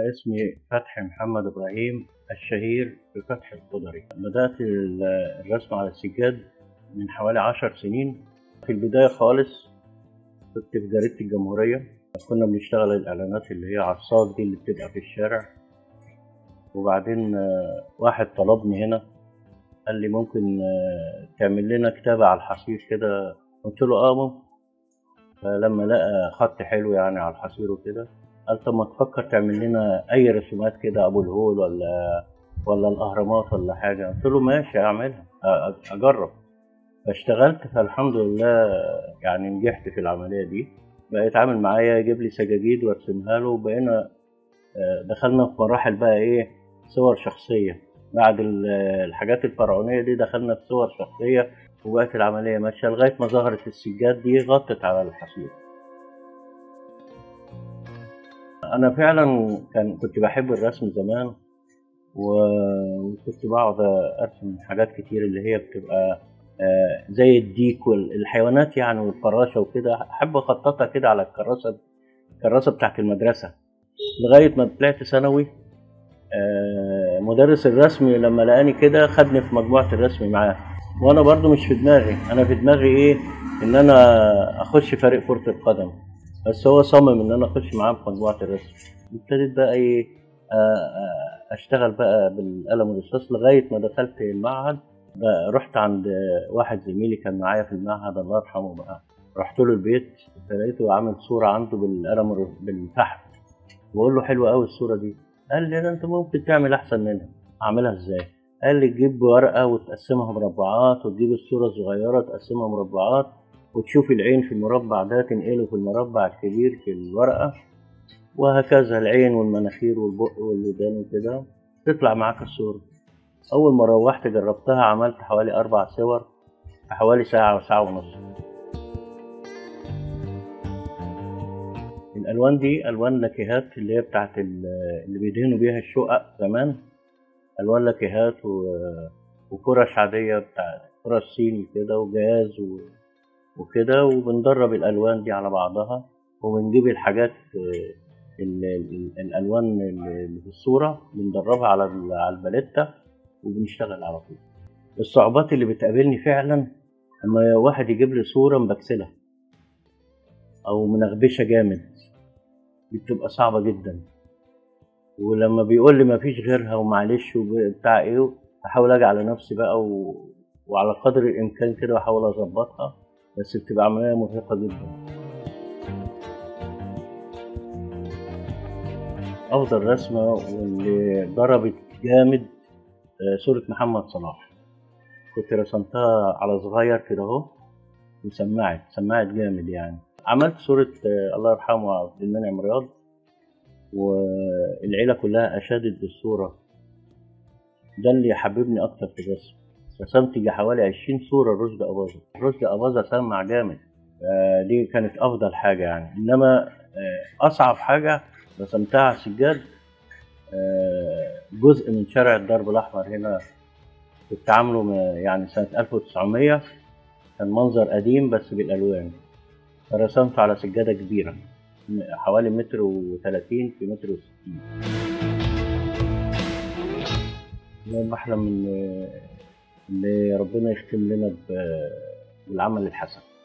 اسمي فتحي محمد إبراهيم الشهير بفتحي الخضري بدأت ال- الرسم على السجاد من حوالي عشر سنين في البداية خالص كنت في جريدة الجمهورية كنا بنشتغل الإعلانات اللي هي عصاك دي اللي بتبقى في الشارع وبعدين آه، واحد طلبني هنا قال لي ممكن آه، تعمل لنا كتابة على الحصير كده قلت له اه ممكن فلما لقى خط حلو يعني على الحصير وكده قال طب ما تفكر تعمل لنا اي رسومات كده ابو الهول ولا ولا الاهرامات ولا حاجه قلت له ماشي اعملها أ- اجرب فاشتغلت فالحمد لله يعني نجحت في العمليه دي بقى يتعامل معايا يجيب لي سجاجيد وارسمها له وبقينا آه، دخلنا في مراحل بقى ايه صور شخصيه بعد ال- الحاجات الفرعونيه دي دخلنا في صور شخصيه وبقت العمليه ماشيه لغايه ما ظهرت السجاد دي غطت على الحصير انا فعلا كان كنت بحب الرسم زمان و- وكنت بقعد ارسم حاجات كتير اللي هي بتبقى آه، زي الديك والحيوانات يعني والفراشه وكده احب اخططها كده على الكراسه الكراسه بتاعت المدرسه لغايه ما طلعت ثانوي آه، مدرس الرسم لما لقاني كده خدني في مجموعه الرسم معاه وانا برضو مش في دماغي انا في دماغي ايه ان انا اخش فريق كره القدم بس هو صمم ان انا اخش معاه في مجموعه الرسم ابتديت بقى ايه آه، آه، اشتغل بقى بالقلم الرصاص لغايه ما دخلت المعهد بقى رحت عند واحد زميلي كان معايا في المعهد الله يرحمه بقى رحت له البيت فلقيته عامل صوره عنده بالقلم الر- بالفحم بقول له حلوه قوي الصوره دي قال لي ده انت ممكن تعمل احسن منها اعملها ازاي قال لي تجيب ورقه وتقسمها مربعات وتجيب الصوره الصغيره تقسمها مربعات وتشوف العين في المربع ده تنقله في المربع الكبير في الورقه وهكذا العين والمناخير والبق والودان وكده تطلع معاك الصوره اول ما روحت جربتها عملت حوالي اربع صور في حوالي ساعه وساعه ونص الالوان دي الوان لاكيهات اللي هي بتاعت ال- اللي بيدهنوا بيها الشقق زمان الوان لاكيهات و- وفرش عاديه بتاع فرش صيني كده وجاز و... وكده وبندرب الالوان دي على بعضها وبنجيب الحاجات آه، ال- ال- الالوان اللي في الصوره بندربها على ال- على الباليتا وبنشتغل على طول الصعوبات اللي بتقابلني فعلا لما واحد يجيب لي صوره مبكسله او منغبشه جامد دي بتبقى صعبه جدا ولما بيقول لي مفيش غيرها ومعلش وبتاع ايه احاول اجي على نفسي بقى و... وعلى قدر الامكان كده احاول اظبطها بس بتبقى عمليه مرهقه جدا افضل رسمه واللي ضربت جامد آه، صوره محمد صلاح كنت رسمتها على صغير كده اهو وسمعت سمعت جامد يعني عملت صورة آه، الله يرحمه عبد المنعم رياض والعيلة كلها أشادت بالصورة ده اللي حببني أكتر في الرسم رسمت يجي حوالي عشرين صورة رشدي أباظة رشدي أباظة سمع جامد آه، دي كانت أفضل حاجة يعني إنما آه، أصعب حاجة رسمتها على السجاد آه، جزء من شارع الدرب الأحمر هنا كنت عامله م- يعني سنة 1900 كان منظر قديم بس بالألوان فرسمته على سجادة كبيرة م- حوالي متر وثلاثين في متر وستين أنا بحلم إن إن ربنا يختم لنا ب- بالعمل الحسن